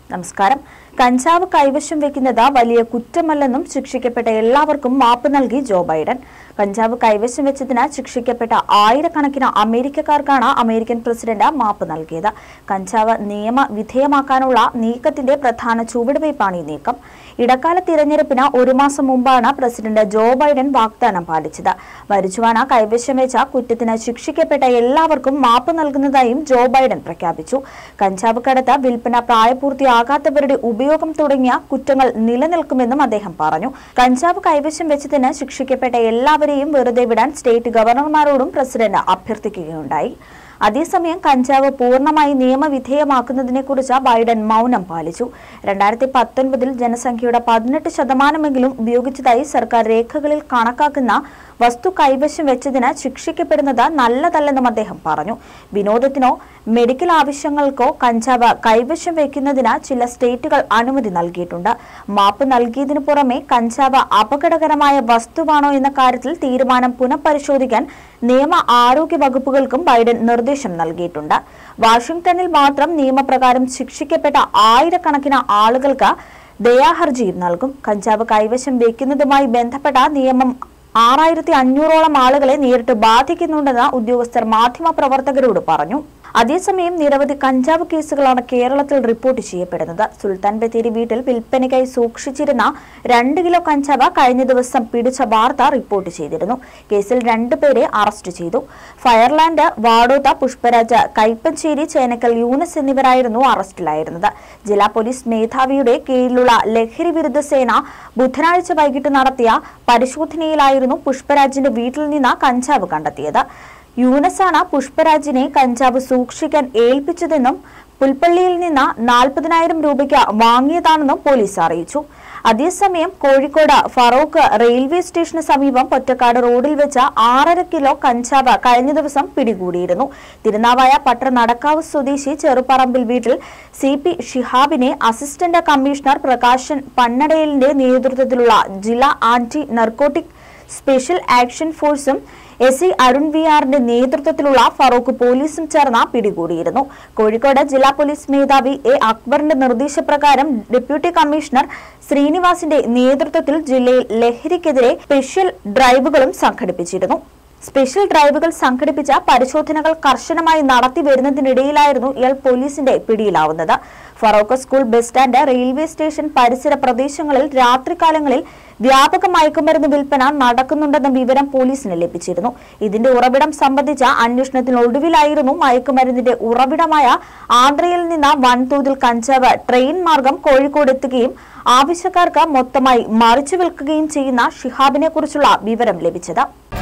നമസ്കാരം കഞ്ചാവ് കൈവശം വെക്കുന്നത് വലിയ കുറ്റമല്ലെന്നും ശിക്ഷിക്കപ്പെട്ട എല്ലാവർക്കും മാപ്പ് നൽകി ജോ ബൈഡൻ കഞ്ചാവ് കൈവശം വെച്ചതിന് ശിക്ഷിക്കപ്പെട്ട ആയിരക്കണക്കിന് അമേരിക്കക്കാർക്കാണ് അമേരിക്കൻ പ്രസിഡന്റ് മാപ്പ് നൽകിയത് കഞ്ചാവ് നിയമ വിധേയമാക്കാനുള്ള നീക്കത്തിന്റെ പ്രധാന ചുവടുവയ്പ്പാണ് ഈ നീക്കം ഇടക്കാല തിരഞ്ഞെടുപ്പിന് ഒരു മാസം മുമ്പാണ് പ്രസിഡന്റ് ജോ ബൈഡൻ വാഗ്ദാനം പാലിച്ചത് മരിച്ചുവാന കൈവശം വെച്ച കുറ്റത്തിന് ശിക്ഷിക്കപ്പെട്ട എല്ലാവർക്കും മാപ്പ് നൽകുന്നതായും ജോ ബൈഡൻ പ്രഖ്യാപിച്ചു കഞ്ചാവ് കടത്ത് വിൽപ്പന പ്രായപൂർത്തിയാകാത്തവരുടെ ഉപയോഗം തുടങ്ങിയ കുറ്റങ്ങൾ നിലനിൽക്കുമെന്നും അദ്ദേഹം പറഞ്ഞു കഞ്ചാവ് കൈവശം വെച്ചതിന് ശിക്ഷിക്കപ്പെട്ട എല്ലാവരെയും വെറുതെ വിടാൻ സ്റ്റേറ്റ് ഗവർണർമാരോടും പ്രസിഡന്റ് അഭ്യർത്ഥിക്കുകയുണ്ടായി അതേസമയം കഞ്ചാവ് പൂർണ്ണമായി നിയമവിധേയമാക്കുന്നതിനെക്കുറിച്ച് ബൈഡൻ മൗനം പാലിച്ചു രണ്ടായിരത്തി പത്തൊൻപതിൽ ജനസംഖ്യയുടെ പതിനെട്ട് ശതമാനമെങ്കിലും ഉപയോഗിച്ചതായി സർക്കാർ രേഖകളിൽ കണക്കാക്കുന്ന വസ്തു കൈവശം വെച്ചതിന് ശിക്ഷിക്കപ്പെടുന്നത് നല്ലതല്ലെന്നും അദ്ദേഹം പറഞ്ഞു വിനോദത്തിനോ മെഡിക്കൽ ആവശ്യങ്ങൾക്കോ കഞ്ചാവ് കൈവശം വയ്ക്കുന്നതിന് ചില സ്റ്റേറ്റുകൾ അനുമതി നൽകിയിട്ടുണ്ട് മാപ്പ് നൽകിയതിനു പുറമെ കഞ്ചാവ് അപകടകരമായ വസ്തുവാണോ എന്ന കാര്യത്തിൽ തീരുമാനം പുനഃപരിശോധിക്കാൻ നിയമ ആരോഗ്യ വകുപ്പുകൾക്കും ബൈഡൻ നിർദ്ദേശം നൽകിയിട്ടുണ്ട് വാഷിംഗ്ടണിൽ മാത്രം നിയമപ്രകാരം ശിക്ഷിക്കപ്പെട്ട ആയിരക്കണക്കിന് ആളുകൾക്ക് ദയാഹർജിയും നൽകും കഞ്ചാവ് കൈവശം വയ്ക്കുന്നതുമായി ബന്ധപ്പെട്ട നിയമം ആറായിരത്തി അഞ്ഞൂറോളം ആളുകളെ നേരിട്ട് ബാധിക്കുന്നുണ്ടെന്ന് ഉദ്യോഗസ്ഥർ മാധ്യമപ്രവർത്തകരോട് പറഞ്ഞു അതേസമയം നിരവധി കഞ്ചാവ് കേസുകളാണ് കേരളത്തിൽ റിപ്പോർട്ട് ചെയ്യപ്പെടുന്നത് സുൽത്താൻ ബത്തേരി വീട്ടിൽ വിൽപ്പനയ്ക്കായി സൂക്ഷിച്ചിരുന്ന രണ്ട് കിലോ കഞ്ചാവ് കഴിഞ്ഞ ദിവസം പിടിച്ച വാർത്ത റിപ്പോർട്ട് ചെയ്തിരുന്നു കേസിൽ രണ്ടുപേരെ അറസ്റ്റ് ചെയ്തു ഫയർലാൻഡ് വാടോത്ത പുഷ്പരാജ് കൈപ്പഞ്ചേരി ചേനക്കൽ യൂനസ് എന്നിവരായിരുന്നു അറസ്റ്റിലായിരുന്നത് ജില്ലാ പോലീസ് മേധാവിയുടെ കീഴിലുള്ള ലഹരി വിരുദ്ധ സേന ബുധനാഴ്ച വൈകിട്ട് നടത്തിയ പരിശോധനയിലായിരുന്നു പുഷ്പരാജിന്റെ വീട്ടിൽ നിന്ന് കഞ്ചാവ് കണ്ടെത്തിയത് യൂനസാണ് പുഷ്പരാജിനെ കഞ്ചാവ് സൂക്ഷിക്കാൻ ഏൽപ്പിച്ചതെന്നും പുൽപ്പള്ളിയിൽ നിന്ന് നാൽപ്പതിനായിരം രൂപയ്ക്ക് വാങ്ങിയതാണെന്നും പോലീസ് അറിയിച്ചു അതേസമയം കോഴിക്കോട് ഫറോക്ക് റെയിൽവേ സ്റ്റേഷന് സമീപം പൊറ്റക്കാട് റോഡിൽ വെച്ച ആറര കിലോ കഞ്ചാവ് കഴിഞ്ഞ ദിവസം പിടികൂടിയിരുന്നു തിരുനാവായ പട്ട നടക്കാവ് സ്വദേശി ചെറുപറമ്പിൽ വീട്ടിൽ സി പി ഷിഹാബിനെ അസിസ്റ്റന്റ് കമ്മീഷണർ പ്രകാശൻ പന്നടയലിന്റെ നേതൃത്വത്തിലുള്ള ജില്ലാ ആന്റി നർക്കോട്ടിക് സ്പെഷ്യൽ ആക്ഷൻ ഫോഴ്സും എസ് ഐ അരുൺ വി ആറിന്റെ നേതൃത്വത്തിലുള്ള ഫറൂഖ് പോലീസും ചേർന്ന് പിടികൂടിയിരുന്നു കോഴിക്കോട് ജില്ലാ പോലീസ് മേധാവി എ അക്ബറിന്റെ നിർദ്ദേശപ്രകാരം ഡെപ്യൂട്ടി കമ്മീഷണർ ശ്രീനിവാസിന്റെ നേതൃത്വത്തിൽ ജില്ലയിൽ ലഹരിക്കെതിരെ സ്പെഷ്യൽ ഡ്രൈവുകളും സംഘടിപ്പിച്ചിരുന്നു സ്പെഷ്യൽ ഡ്രൈവുകൾ സംഘടിപ്പിച്ച പരിശോധനകൾ കർശനമായി നടത്തി വരുന്നതിനിടയിലായിരുന്നു ഇയാൾ പോലീസിന്റെ പിടിയിലാവുന്നത് Feroke school bus stand railway station പരിസര പ്രദേശങ്ങളിൽ രാത്രികാലങ്ങളിൽ വ്യാപക മയക്കുമരുന്ന് വിൽപ്പന നടക്കുന്നുണ്ടെന്ന വിവരം പോലീസിന് ലഭിച്ചിരുന്നു ഇതിന്റെ ഉറവിടം സംബന്ധിച്ച അന്വേഷണത്തിനൊടുവിലായിരുന്നു മയക്കുമരുന്നിന്റെ ഉറവിടമായ ആന്ധ്രയിൽ നിന്ന് വൻതോതിൽ കഞ്ചാവ് ട്രെയിൻ മാർഗം കോഴിക്കോട് എത്തുകയും ആവശ്യക്കാർക്ക് മൊത്തമായി മറിച്ചു വിൽക്കുകയും ചെയ്യുന്ന ഷിഹാബിനെ കുറിച്ചുള്ള വിവരം ലഭിച്ചത്